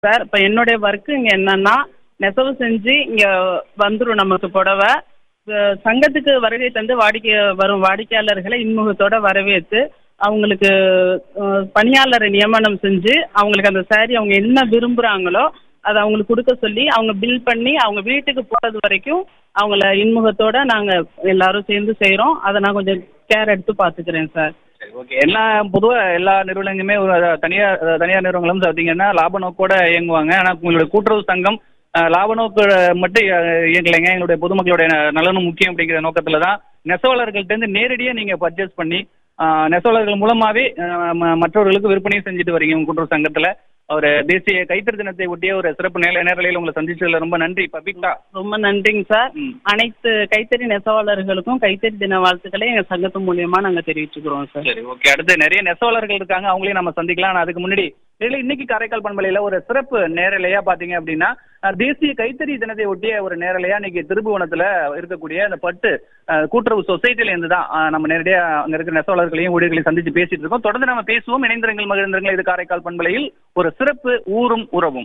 Sir இப்போ என்னுடைய work இங்கே என்னன்னா நெசவு செஞ்சு இங்கே வந்துடும் நமக்கு புடவை அஹ் சங்கத்துக்கு வருகை தந்து வாடிக்கை வரும் வாடிக்கையாளர்களை இன்முகத்தோட வரவேற்று அவங்களுக்கு அஹ், பணியாளரை நியமனம் செஞ்சு அவங்களுக்கு அந்த saree அவங்க என்ன விரும்புகிறாங்களோ அதை அவங்களுக்கு கொடுக்க சொல்லி அவங்க பில் பண்ணி அவங்க வீட்டுக்கு போகிறது வரைக்கும் அவங்கள இன்முகத்தோட நாங்கள் எல்லாரும் சேர்ந்து செய்கிறோம் அதை நான் கொஞ்சம் கேர் எடுத்து பார்த்துக்கிறேன் சார் சரி ஓகே எல்லா பொதுவாக எல்லா நிறுவனங்களுமே ஒரு அஹ், தனியார் அஹ், தனியார் நிறுவனங்களும் பார்த்தீங்கன்னா லாப நோக்கோட இயங்குவாங்க ஆனால் உங்களுடைய கூட்டுறவு சங்கம் அஹ், லாப நோக்கு மட்டும் அஹ், இயங்கலைங்க எங்களுடைய பொதுமக்களுடைய ந- நலனும் முக்கியம் அப்படிங்கிற நோக்கத்தில் தான் நெசவாளர்கள்ட்டேருந்து நேரடியாக நீங்கள் பர்ச்சேஸ் பண்ணி அஹ், நெசவாளர்கள் மூலமாகவே மற்றவர்களுக்கு விற்பனையும் செஞ்சுட்டு வரீங்க உங்க கூட்டுறவு சங்கத்தில் ஒரு தேசிய கைத்தறி தினத்தை ஒட்டிய ஒரு சிறப்பு நேர நேரலையில் உங்களை சந்திச்சதுல ரொம்ப நன்றி பபிக்தா ரொம்ப நன்றிங்க சார் ம். அனைத்து கைத்தறி நெசவாளர்களுக்கும் கைத்தறி தின வாழ்த்துக்களை எங்கள் சங்கத்து மூலியமா நாங்கள் தெரிவிச்சுக்கிறோம் சார் சரி ஓகே அடுத்து நிறைய நெசவாளர்கள் இருக்காங்க அவங்களையும் நம்ம சந்திக்கலாம் ஆனா அதுக்கு முன்னாடி இதுல இன்னைக்கு காரைக்கால் பண்பலையில ஒரு சிறப்பு நேரலையா பாத்தீங்க அப்படின்னா அஹ், தேசிய கைத்தறி தினத்தை ஒட்டிய ஒரு நேரலையா இன்னைக்கு திருபுவனத்துல இருக்கக்கூடிய அந்த பட்டு அஹ், கூட்டுறவு சொசைட்டில இருந்து தான் அஹ், நம்ம நேரடியா அங்க இருக்கிற நெசவாளர்களையும் ஊழியர்களையும் சந்திச்சு பேசிட்டு இருக்கோம் தொடர்ந்து நம்ம பேசுவோம் இணைந்திரங்கள் மகிழ்ந்திரங்கள் இது காரைக்கால் பண்பலையில் ஒரு சிறப்பு ஊரும் உறவும்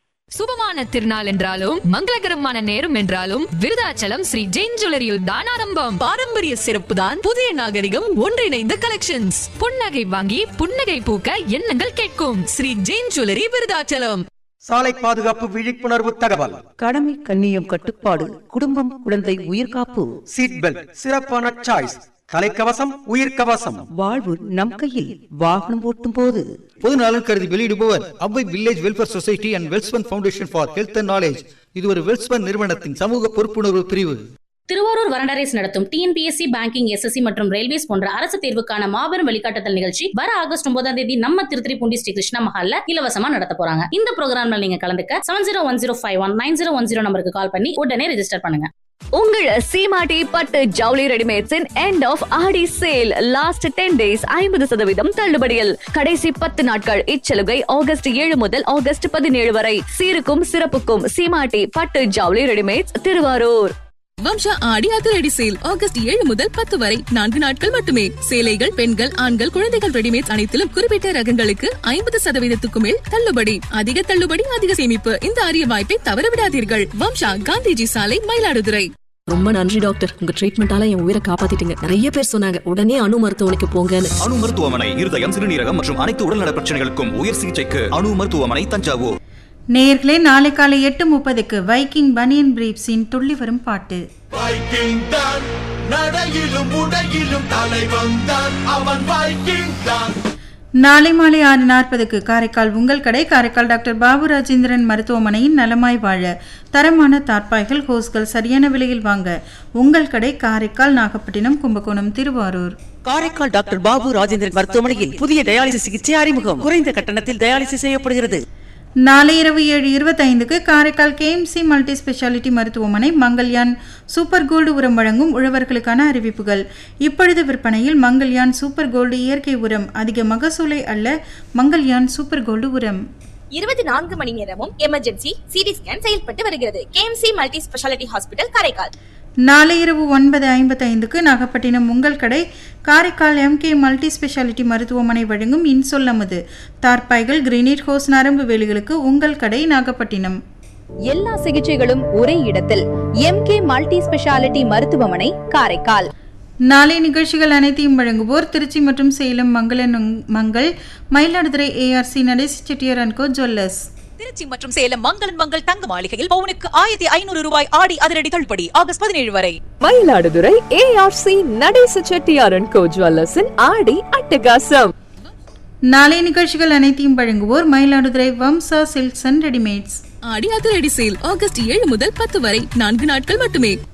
சுபமான திருநாள் என்றாலும் மங்களகரமான நேரம் என்றாலும் விருதாச்சலம் ஸ்ரீ ஜெயின் ஜுவல்லரியில் தான் ஆரம்பம் பாரம்பரிய சிறப்பு தான் புதிய நாகரிகம் ஒன்றிணைந்த கலெக்ஷன்ஸ் புன்னகை வாங்கி புன்னகை பூக்க எண்ணங்கள் கேட்கும் ஸ்ரீ ஜெயின் ஜுவல்லரி விருதாச்சலம் சாலை பாதுகாப்பு விழிப்புணர்வு தகவல் கடமை கண்ணியம் கட்டுப்பாடு குடும்பம் குழந்தை உயிர்காப்பு சீட் பெல்ட் சிறப்பான சாய்ஸ் தலைக்கவசம் உயிர்க்கவசம் வாழ்வு நம் கையில் வாகனம் ஓட்டும் போது பொது நலன் கருதி வெளியிடுபவர் Avvai village welfare society and Welspun foundation for health and knowledge இது ஒரு வெல்ஸ்பன் நிறுவனத்தின் சமூக பொறுப்புணர்வு பிரிவு திருவாரூர் வரண்டரேஸ் நடத்தும் டிஎன்பிஎஸ்சி பேங்கிங் எஸ்எஸ்சி மற்றும் ரயில்வேஸ் போன்ற அரசு தேர்வுக்கான மாபெரும் வழிகாட்டுதல் நிகழ்ச்சி வர ஆகஸ்ட் ஒன்பதாம் தேதி நம்ம திருத்திரிப்பூண்டி ஸ்ரீ கிருஷ்ணா மஹால்ல இலவசமா நடத்த போறாங்க இந்த ப்ரோக்ராம்ல நீங்க கலந்துக்க seven zero one zero five one nine zero one zero நம்பருக்கு கால் பண்ணி உடனே ரெஜிஸ்டர் பண்ணுங்க உங்கள் சீமாட்டி பட்டு ஜவுளி ரெடிமேட்ஸின் end of Aadi sale last ten days ஐம்பது சதவீதம் தள்ளுபடியில் கடைசி பத்து நாட்கள் இச்சலுகை ஆகஸ்ட் ஏழு முதல் ஆகஸ்ட் பதினேழு வரை சீருக்கும் சிறப்புக்கும் சீமாட்டி பட்டு ஜவுளி ரெடிமேட்ஸ் திருவாரூர் வம்சா ஆடி அதிரடி சேல் ஆகஸ்ட் ஏழு முதல் பத்து வரை நான்கு நாட்கள் மட்டுமே சேலைகள் பெண்கள் ஆண்கள் குழந்தைகள் ரெடிமேட் அனைத்திலும் குறிப்பிட்ட ரகங்களுக்கு ஐம்பது சதவீதத்துக்கு மேல் தள்ளுபடி அதிக தள்ளுபடி அதிக சேமிப்பு இந்த அரிய வாய்ப்பை தவறவிடாதீர்கள் வம்சா காந்திஜி சாலை மயிலாடுதுறை ரொம்ப நன்றி டாக்டர் உங்க ட்ரீட்மெண்டால என் உயிரை காப்பாத்திட்டீங்க நிறைய பேர் சொன்னாங்க உடனே அணு மருத்துவமனைக்கு போங்கன்னு அணு மருத்துவமனை இருதயம் சிறுநீரகம் மற்றும் அனைத்து உடல்நல பிரச்சனைகளுக்கும் உயர் சிகிச்சைக்கு அணு மருத்துவமனை தஞ்சாவூர் நேயர்களே நாளை காலை எட்டு முப்பதுக்கு வைக்கிங் பனியன் பிரீப்ஸின் துள்ளி வரும் பாட்டு வைக்கிங் தான் நடையிலும் உடையிலும் தலைவன் தான் அவன் வைக்கிங் தான் நாளை மாலை ஆறு நாற்பதுக்கு காரைக்கால் உங்கள் கடை காரைக்கால் டாக்டர் பாபு ராஜேந்திரன் மருத்துவமனையின் நலமாய் வாழ தரமான தார்ப்பாய்கள் ஹோஸ்கள் சரியான விலையில் வாங்க உங்கள் கடை காரைக்கால் நாகப்பட்டினம் கும்பகோணம் திருவாரூர் காரைக்கால் டாக்டர் பாபு ராஜேந்திரன் மருத்துவமனையில் புதிய டயாலிசிஸ் சிகிச்சை அறிமுகம் குறைந்த கட்டணத்தில் டயாலிசிஸ் செய்யப்படுகிறது நாளை இரவு ஏழு இருபத்தைந்துக்கு காரைக்கால் கேஎம்சி மல்டி ஸ்பெஷாலிட்டி மருத்துவமனை மங்கல்யான் சூப்பர் கோல்டு உரம் வழங்கும் உழவர்களுக்கான அறிவிப்புகள் இப்பொழுது விற்பனையில் மங்கல்யான் சூப்பர் கோல்டு இயற்கை உரம் அதிக மகசூலை அல்ல மங்கல்யான் சூப்பர் கோல்டு உரம் இருபத்தி நான்கு மணி நேரமும் எமர்ஜென்சி சிடி ஸ்கேன் செயல்பட்டு வருகிறது KMC multi speciality hospital Karaikal நாளை இரவு ஒன்பது ஐம்பத்தைந்துக்கு நாகப்பட்டினம் உங்கள் கடை காரைக்கால் எம்கே மல்டி ஸ்பெஷாலிட்டி மருத்துவமனை வழங்கும் இன்சொல்லமுது தார்பாய்கள் கிரீனீட் ஹோஸ் நரம்பு வேலிகளுக்கு உங்கள் கடை நாகப்பட்டினம் எல்லா சிகிச்சைகளும் ஒரே இடத்தில் எம்கே மல்டி ஸ்பெஷாலிட்டி மருத்துவமனை காரைக்கால் நாளை நிகழ்ச்சிகள் அனைத்தையும் வழங்குவோர் திருச்சி மற்றும் சேலம் மங்கள மங்கள் மயிலாடுதுறை ஏஆர்சி நடேசி Chettiar and co jewellers Trichy மற்றும் சேலம் மங்களன் மங்கள் தங்க மாளிகையில் பவுனுக்கு ஆயிரத்தி ஐநூறு ரூபாய் ஆடி அதிரடி தள்ளுபடி ஆகஸ்ட் பதினேழு வரை மயிலாடுதுறை ஏஆர்சி நடேச செட்டியாரன் கோ ஜுவல்லர்ஸின் ஆடி அட்டகாசம் நாளை நிகழ்ச்சிகள் அனைத்தையும் வழங்குவோர் Mayiladuthurai Vamsa silks and readymades Aadi அதிரடி சேல் ஆகஸ்ட் ஏழு முதல் பத்து வரை நான்கு நாட்கள் மட்டுமே